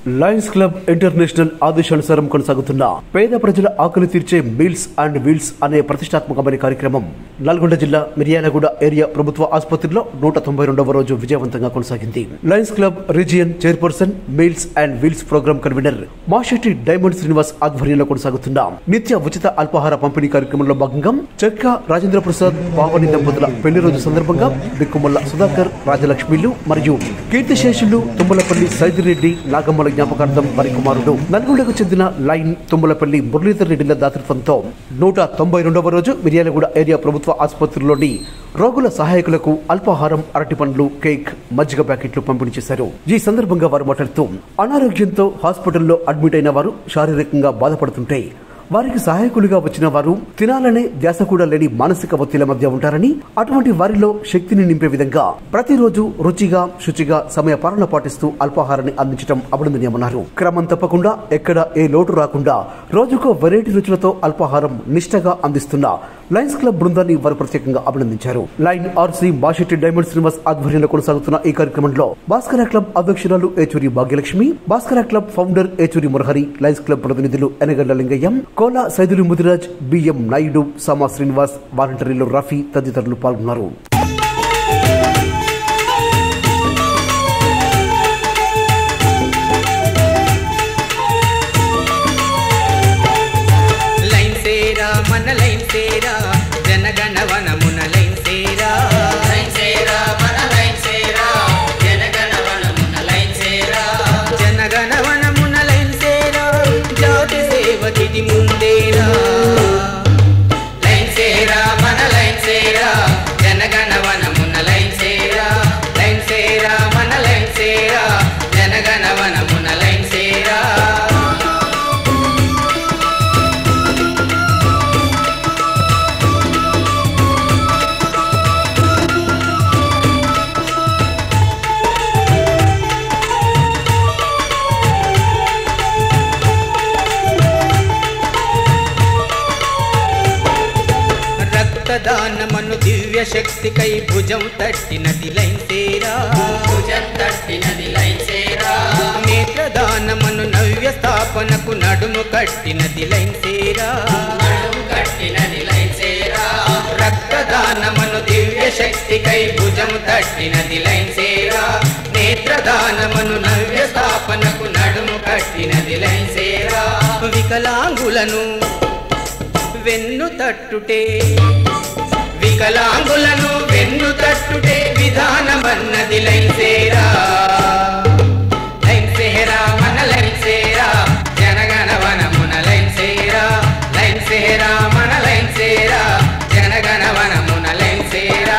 Lions club international ఆదేశానుసారం కొనసాగుతున్న పేద ప్రజల ఆకలి తీర్చే మీల్స్ అండ్ వీల్స్ అనే ప్రతిష్టాత్మకమైన కార్యక్రమం నల్గొండ జిల్లా మిర్యాలగూడ ఏరియా ప్రభుత్వ ఆసుపత్రిలో నూట తొంభై రెండవ రోజు విజయవంతంగా కొనసాగింది Lions Club region chairperson meals and wheels program convenor Mashetti Diamond Srinivas ఆధ్వర్యంలో కొనసాగుతున్న నిత్య ఉచిత అల్పాహార పంపిణీ కార్యక్రమంలో భాగంగా చెక్క రాజేంద్ర ప్రసాద్ పావని దంపతుల పెళ్లి రోజు సందర్భంగా బిక్కుమల్ల సుధాకర్ రాజలక్ష్మిలు మరియు కీర్తిశేషులు తుమ్మలపల్లి సైదిరెడ్డి నాగమ్మల జ్ఞాపకార్థం వారి కుమారుడు నల్గొండకు చెందిన లైన్ తుమ్మలపల్లి మురళీధర్ రెడ్డిల దాతృత్వంతో నూట తొంభై రెండవ రోజు మిర్యాలగూడ ఏరియా ప్రభుత్వ ఆసుపత్రిలోని రోగుల సహాయకులకు అల్పాహారం అరటి పండ్లు కేక్ మజ్జిగ ప్యాకెట్లు పంపిణీ చేశారు ఈ సందర్భంగా వారు మాట్లాడుతూ అనారోగ్యంతో హాస్పిటల్లో అడ్మిట్ అయిన వారు శారీరకంగా బాధపడుతుంటే వారికి సహాయకులుగా వచ్చిన వారు తినాలనే ధ్యాస కూడా లేని మానసిక ఒత్తిళ్ల మధ్య ఉంటారని అటువంటి వారిలో శక్తిని నింపే విధంగా ప్రతిరోజు రుచిగా శుచిగా సమయ పాలన పాటిస్తూ అల్పాహారాన్ని అందించడం అభినందనీయమన్నారు క్రమం తప్పకుండా ఎక్కడ ఏ లోటు రాకుండా రోజుకో వెరైటీ రుచులతో అల్పాహారం నిష్టగా అందిస్తున్న లయన్స్ క్లబ్ బృందాన్ని వారు ప్రత్యేకంగా అభినందించారు Lion RC Bashetti Diamond Srinivas ఆధ్వర్యంలో కొనసాగుతున్న ఈ కార్యక్రమంలో భాస్కర క్లబ్ అధ్యక్షురాలు Yechuri Bhagyalakshmi Bhaskara club founder Yechuri Murahari Lions Club ప్రతినిధులు ఎనగండ్ల లింగయ్యం కోలా సైదులు ముదిరాజ్ బిఎం నాయుడు సామా శ్రీనివాస్ వాలంటీర్లు రఫీ తదితరులు పాల్గొన్నారు లైన్ సేరా మన లైన్ సేరా జనగణ వనమున లైన్ సేరా లైన్ సేరా మన లైన్ సేరా జనగణ వనమున లైన్ సేరా జనగణ వనమున లైన్ సేరా జాతి సేవకిది ముందేరా లైన్ సేరా మన లైన్ సేరా జనగణ వనమున లైన్ సేరా లైన్ సేరా మన లైన్ సేరా జనగణ వనమున లైన్ సేరా రక్తదానమను దివ్య శక్తికై భుజం తట్టినది లైన్ సేరా భుజం తట్టినది లైన్ సేరా నేత్రదానమను నవ్య స్థాపనకు నడుము కట్టినది లైన్ సేరా నడుం కట్టినది లైన్ సేరా రక్తదానమను దివ్య శక్తికై భుజం తట్టినది లైన్ సేరా నేత్రదానమను నవ్య స్థాపనకు నడుము కట్టినది లైన్ సేరా వికలాంగులను వెన్ను తట్టుటే వికలాంగులను వెన్ను తట్టుటే విధానమన్నది లైన్ సేరా లైన్ సేరా మన లైన్ సేరా జనగణ వనమున లైన్ సేరా లైన్ సేరా మన లైన్ సేరా జనగణ వనమున లైన్ సేరా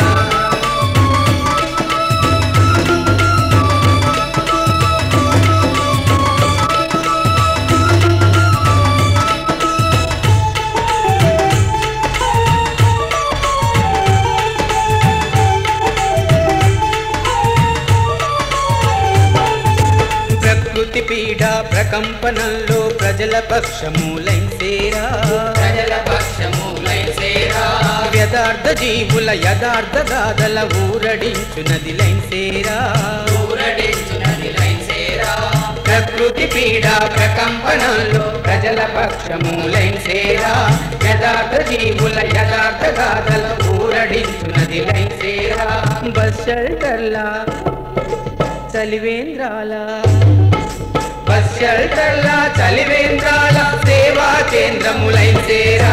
ప్రకృతి పీడ ప్రకంపనంలో ప్రజల పక్షము లైన్ సేరా ప్రజల పక్షము లైన్ సేరా యథార్థ జీవుల యథార్థ గాథల ఊరడించునది లైన్ సేరా ఊరడించునది లైన్ సేరా ప్రకృతి పీడ ప్రకంపనంలో ప్రజల పక్షము లైన్ సేరా యథార్థ జీవుల యథార్థ గాథల ఊరడించునది లైన్ సేరా బస్ షెల్టర్లా చలివేంద్రాల బస్ షెల్టర్లా చలివేంద్రాల సేవా కేంద్రము లైన్ సేరా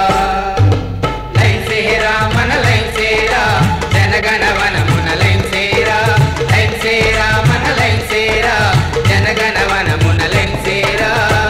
లైన్ సేరా మన లైన్ సేరా జనగణ వనమున లైన్ సేరా లైన్ సేరా మన లైన్ సేరా జనగణ వనమున లైన్ సేరా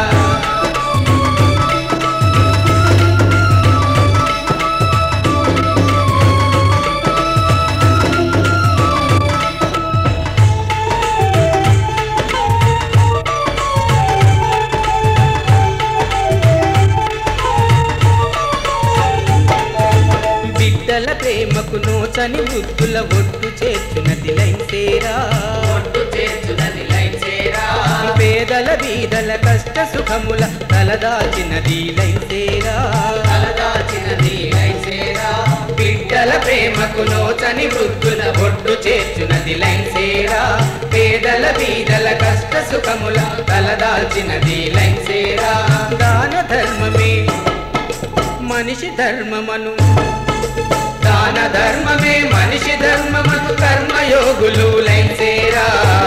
బిడ్డల ప్రేమకు నోచని బుద్ధుల ఒట్టు చేర్చునది లైన్ సేరా ఒట్టు చేర్చునది లైన్ సేరా పేదల బీదల కష్ట సుఖముల తలదాచినది లైన్ సేరా తలదాచినది లైన్ సేరా బిడ్డల పిల్లల ప్రేమకు నోచని వృద్ధుల ఒడ్డు చేర్చునది లైన్సేరా పేదల బీదల కష్ట సుఖముల తలదాల్చినది లైన్సేరా దాన ధర్మమే మనిషి ధర్మమను దాన ధర్మమే మనిషి ధర్మమను కర్మయోగులు లైన్సేరా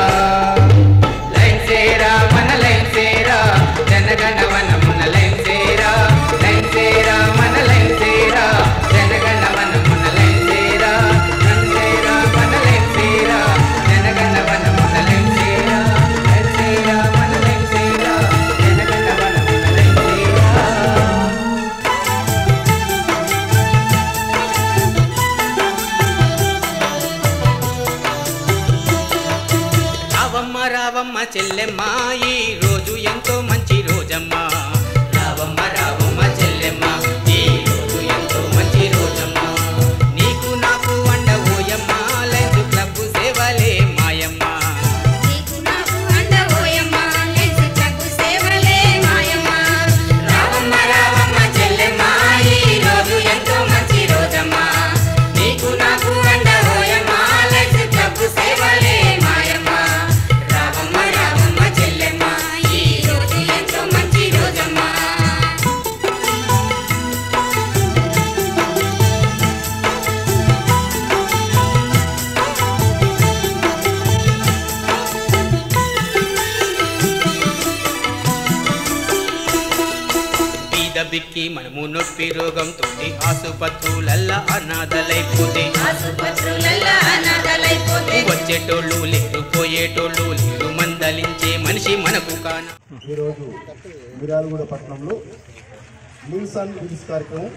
లైన్సేరా మన లైన్సేరా జనగణవనమున లైన్సేరా లైన్సేరా మన లైన్సేరా జనగణవనమున లైన్సేరా లైన్సేరా మన లైన్సేరా జనగణవనమున లైన్సేరా లైన్సేరా మన లైన్సేరా జనగణవనమున లైన్సేరా రావమ్మ రావమ్మ చెల్లెమ్మ ఈ రోజు ఎంతో మంచి రోజమ్మ రావమ్మ రావమ్మ చెల్లెమ్మ ఈ రోజు ఎంతో మంచి రోజమ్మ నీకు నాకు అండ ఓయమ్మ లైన్స్ క్లబ్ సేవలే మాయమ్మ నీకు నాకు అండ ఓయమ్మ లెన్స్ క్లబ్ సేవలే మాయమ్మ రావమ్మ రావమ్మ చెల్లెమ్మ ఈ రోజు ఎంతో మంచి రోజమ్మ నీకు నాకు అండ ఓయమ్మ లైన్స్ క్లబ్ సేవలే మాయమ్మ రావమ్మ రావమ్మ చెల్లెమ్మ ఈ రోజు ఎంతో మంచి రోజమ్మ బీద బిక్కి మనము నొప్పి రోగంతో ఆసుపత్రులల్లా అనాథలైపోతే ఆసుపత్రులల్లా అనాథలైపోతే వచ్చేటోళ్ళు లేరు పోయేటోళ్ళు లేరు మందలించే మనిషి మనకు కాన ఈరోజు మిర్యాలగూడ పట్టణంలో మీల్స్ అండ్ విల్స్ కార్యక్రమం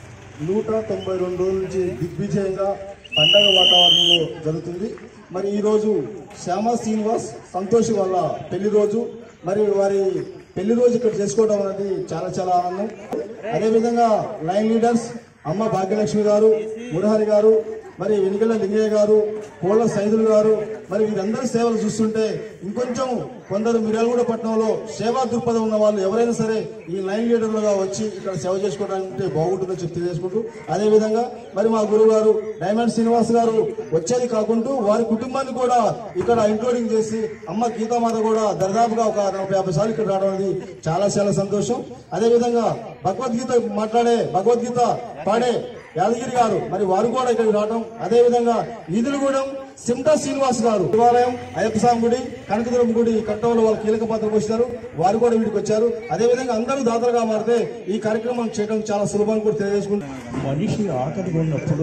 నూట తొంభై రెండు రోజుల నుంచి దిగ్విజయంగా పండగ వాతావరణంలో జరుగుతుంది మరి ఈరోజు శ్యామ శ్రీనివాస్ సంతోష్ వాళ్ళ పెళ్లి రోజు మరి వారి పెళ్లి రోజు ఇక్కడ చేసుకోవడం అనేది చాలా చాలా ఆనందం అదేవిధంగా లైన్ లీడర్స్ అమ్మ భాగ్యలక్ష్మి గారు మురహరి గారు మరి వెనుకల లింగయ్య గారు కోళ్ళ సైదులు గారు మరి వీరందరి సేవలు చూస్తుంటే ఇంకొంచెం కొందరు మిర్యాలగూడ పట్టణంలో సేవా దృక్పథం ఉన్న వాళ్ళు ఎవరైనా సరే ఈ లైన్ లీడర్లుగా వచ్చి ఇక్కడ సేవ చేసుకోవడానికి బాగుంటుందని చెప్పి తెలియజేసుకుంటూ అదేవిధంగా మరి మా గురువు గారు డైమండ్ శ్రీనివాస్ గారు వచ్చేది కాకుండా వారి కుటుంబాన్ని కూడా ఇక్కడ ఇంక్లూడింగ్ చేసి అమ్మ గీతామాత కూడా దరిదాపుగా ఒక నలభై యాభై సార్లు ఇక్కడ రావడం అనేది చాలా చాలా సంతోషం అదేవిధంగా భగవద్గీత మాట్లాడే భగవద్గీత పాడే యాదగిరి గారు మరి వారు కూడా ఇక్కడికి రావడం అదే విధంగా ఈదులగూడెం సిమ్టా శ్రీనివాస్ గారు శివాలయం అయ్యప్ప స్వామి గుడి కనకదుర్గం గుడి కట్టడంలో వాళ్ళు కీలక పాత్ర పోషిస్తారు వారు కూడా వీటికి వచ్చారు అదే విధంగా అందరూ దాతలుగా మారితే ఈ కార్యక్రమం చేయడం చాలా సులభం కూడా తెలియజేసుకుంటున్నాం మనిషి ఆకలిగా ఉన్నప్పుడు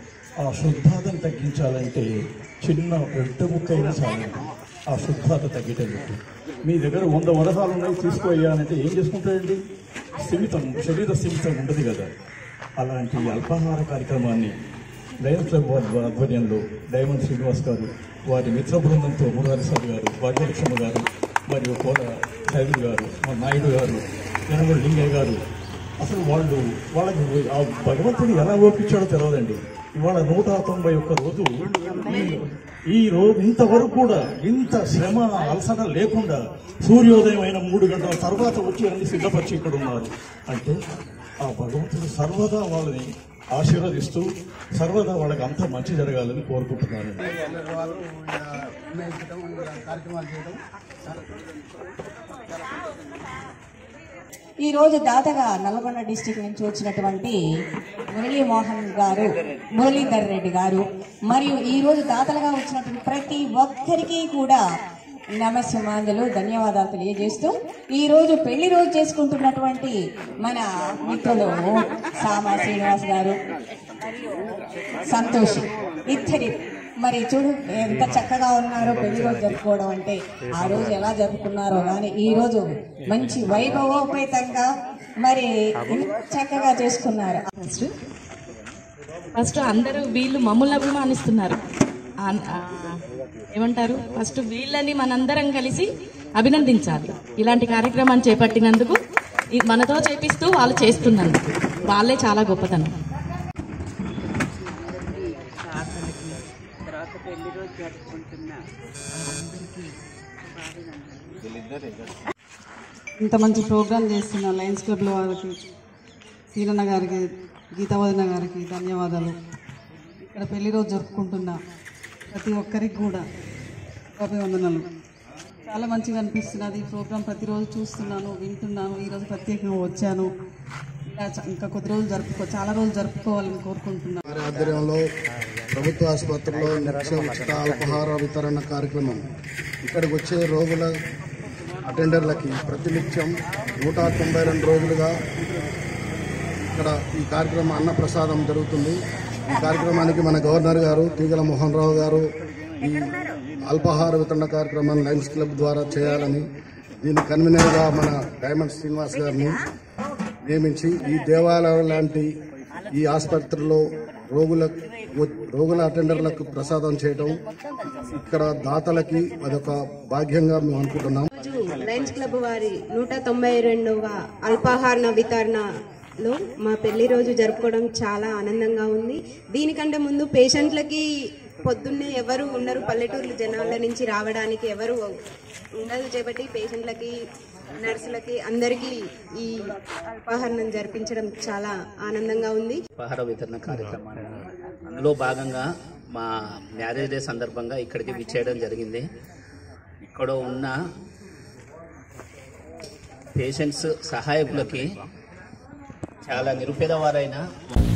ఆ శుద్ధాతను తగ్గించాలంటే చిన్న రొట్ట ముక్కైనా చాలు ఆ శుద్ధాత తగ్గేటట్టు మీ దగ్గర వంద వరహాలు ఉన్నాయి తీసుకోయ్యానంటే ఏం చేసుకుంటాడండి స్థిమితం శరీర స్థిమితం ఉండదు కదా అలాంటి అల్పాహార కార్యక్రమాన్ని లయన్ క్లబ్ వారి ఆధ్వర్యంలో డైమండ్ శ్రీనివాస్ గారు వారి మిత్ర బృందంతో మురారి సార్ గారు భాగ్యలక్ష్మ గారు మరియు కోట సైదులు గారు మా నాయుడు గారు యనమల లింగయ్య గారు అసలు వాళ్ళు వాళ్ళకి ఆ భగవంతుడు ఎలా ఓపించాడో తెలియదండి ఇవాళ నూట తొంభై ఒక్క రోజు ఈ- ఈ రోజు ఇంతవరకు కూడా ఇంత శ్రమ అలసట లేకుండా సూర్యోదయం అయిన మూడు గంటల తర్వాత వచ్చి అన్ని సిద్ధపరిచి ఇక్కడ ఉన్నారు అంటే ఆ భగవంతుడు సర్వదా వాళ్ళని ఆశీర్వదిస్తూ సర్వదా వాళ్ళకి అంత మంచి జరగాలని కోరుకుంటున్నాను ఈ రోజు దాతగా నల్గొండ డిస్టిక్ నుంచి వచ్చినటువంటి మురళీమోహన్ గారు మురళీధర్ రెడ్డి గారు మరియు ఈ రోజు దాతలుగా వచ్చినటువంటి ప్రతి ఒక్కరికి కూడా నమస్సుమాంజలు ధన్యవాదాలు తెలియజేస్తూ ఈ రోజు పెళ్లి రోజు చేసుకుంటున్నటువంటి మన మిత్రులు సామా శ్రీనివాస్ గారు సంతోష్ ఇద్దరి మరి చూడు ఎంత చక్కగా ఉన్నారో పెళ్లి రోజు జరుపుకోవడం అంటే ఆ రోజు ఎలా జరుపుకున్నారో కానీ ఈ రోజు మంచి వైభవోపేతంగా మరి ఇంత చక్కగా చేసుకున్నారు ఫస్ట్ ఫస్ట్ అందరూ వీళ్ళు మమ్మల్ని అభిమానిస్తున్నారు ఆ- ఆ, ఏమంటారు ఫస్ట్ వీళ్ళని మనందరం కలిసి అభినందించాలి ఇలాంటి కార్యక్రమాన్ని చేపట్టినందుకు ఇది మనతో చేపిస్తూ వాళ్ళు చేస్తున్నందుకు వాళ్ళే చాలా గొప్పతనం ఇంత మంచి ప్రోగ్రామ్ చేస్తున్న లయన్స్ క్లబ్ల వారికి సీనన్న గారికి గీతా వదిన గారికి ధన్యవాదాలు ఇక్కడ పెళ్లి రోజు జరుపుకుంటున్న ప్రతి ఒక్కరికి కూడా అభివందనలు చాలా మంచిగా అనిపిస్తున్నది ఈ ప్రోగ్రాం ప్రతిరోజు చూస్తున్నాను వింటున్నాను ఈరోజు ప్రత్యేకంగా వచ్చాను ఇలా చ- ఇంకా కొద్ది రోజులు జరుపుకో చాలా రోజులు జరుపుకోవాలని కోరుకుంటున్నాను వారి ఆధ్వర్యంలో ప్రభుత్వ ఆసుపత్రిలో నిత్య ఉచిత అల్పాహార వితరణ కార్యక్రమం ఇక్కడికి వచ్చే రోగుల అటెండర్లకి ప్రతినిత్యం నూట తొంభై రెండు రోజులుగా ఇక్కడ ఈ కార్యక్రమం అన్న ప్రసాదం జరుగుతుంది ఈ కార్యక్రమానికి మన గవర్నర్ గారు తీగల మోహన్ రావు గారు ఈ అల్పాహార వితరణ కార్యక్రమాన్ని లయన్స్ క్లబ్ ద్వారా చేయాలని దీని కన్వీనర్గా మన డైమండ్ శ్రీనివాస్ గారిని నియమించి ఈ దేవాలయం లాంటి ఈ ఆసుపత్రిలో రోగుల రోగుల అటెండర్లకు ప్రసాదం చేయడం ఇక్కడ దాతలకి అదొక భాగ్యంగా మేము అనుకుంటున్నాం రోజు లయన్స్ క్లబ్ వారి నూట తొంభై రెండవ అల్పాహార వితరణలో మా పెళ్లి రోజు జరుపుకోవడం చాలా ఆనందంగా ఉంది దీనికంటే ముందు పేషెంట్లకి పొద్దున్నే ఎవరు ఉండరు పల్లెటూరు జనాల నుంచి రావడానికి ఎవరు ఉండదు చేపట్టి పేషెంట్లకి నర్సులకి అందరికీ ఈ అల్పాహారం జరిపించడం చాలా ఆనందంగా ఉంది ఉపహార వితరణ కార్యక్రమాన్ని అందులో భాగంగా మా మ్యారేజ్ డే సందర్భంగా ఇక్కడికి విచ్చేయడం జరిగింది ఇక్కడ ఉన్న పేషెంట్స్ సహాయకులకి చాలా నిరుపేద వారైన